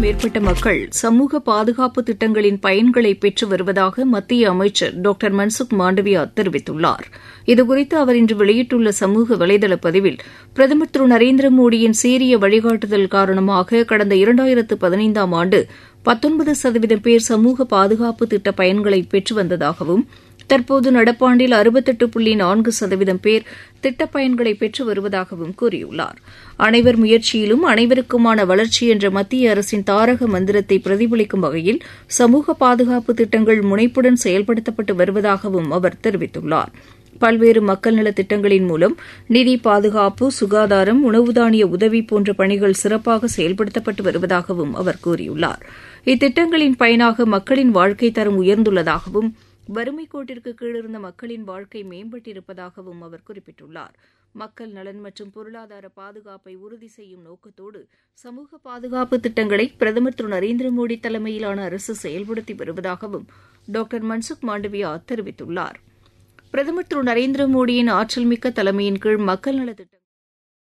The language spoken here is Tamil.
மேற்பட்ட மக்கள் சமூக பாதுகாப்பு திட்டங்களின் பயன்களை பெற்று வருவதாக மத்திய அமைச்சர் டாக்டர் மன்சுக் மாண்டவியா தெரிவித்துள்ளார் இதுகுறித்து அவர் இன்று வெளியிட்டுள்ள சமூக வலைதள பதிவில் பிரதமர் திரு நரேந்திர மோடியின் சீரிய வழிகாட்டுதல் காரணமாக கடந்த இரண்டாயிரத்து பதினைந்தாம் ஆண்டு பத்தொன்பது சதவீதம் பேர் சமூக பாதுகாப்பு திட்ட பயன்களை பெற்று வந்ததாகவும் தற்போது நடப்பாண்டில் அறுபத்தெட்டு புள்ளி நான்கு சதவீதம் பேர் திட்டப் பயன்களை பெற்று வருவதாகவும் கூறியுள்ளார் அனைவர் முயற்சியிலும் அனைவருக்குமான வளர்ச்சி என்ற மத்திய அரசின் தாரக மந்திரத்தை பிரதிபலிக்கும் வகையில் சமூக பாதுகாப்பு திட்டங்கள் முனைப்புடன் செயல்படுத்தப்பட்டு வருவதாகவும் அவர் தெரிவித்துள்ளார் பல்வேறு மக்கள் நலத் திட்டங்களின் மூலம் நிதி பாதுகாப்பு சுகாதாரம் உணவு தானிய உதவி போன்ற பணிகள் சிறப்பாக செயல்படுத்தப்பட்டு வருவதாகவும் அவர் கூறியுள்ளார் இத்திட்டங்களின் பயனாக மக்களின் வாழ்க்கை தரம் உயர்ந்துள்ளதாகவும் வறுமை கோட்டிற்கு கீழிருந்த மக்களின் வாழ்க்கை மேம்பட்டிருப்பதாகவும் அவர் குறிப்பிட்டுள்ளார் மக்கள் நலன் மற்றும் பொருளாதார பாதுகாப்பை உறுதி செய்யும் நோக்கத்தோடு சமூக பாதுகாப்பு திட்டங்களை பிரதமர் திரு நரேந்திர மோடி தலைமையிலான அரசு செயல்படுத்தி வருவதாகவும் டாக்டர் மன்சுக் மாண்டவியா தெரிவித்துள்ளார் பிரதமர் திரு நரேந்திர மோடியின் ஆற்றல்மிக்க தலைமையின் கீழ் மக்கள் நலத்திட்ட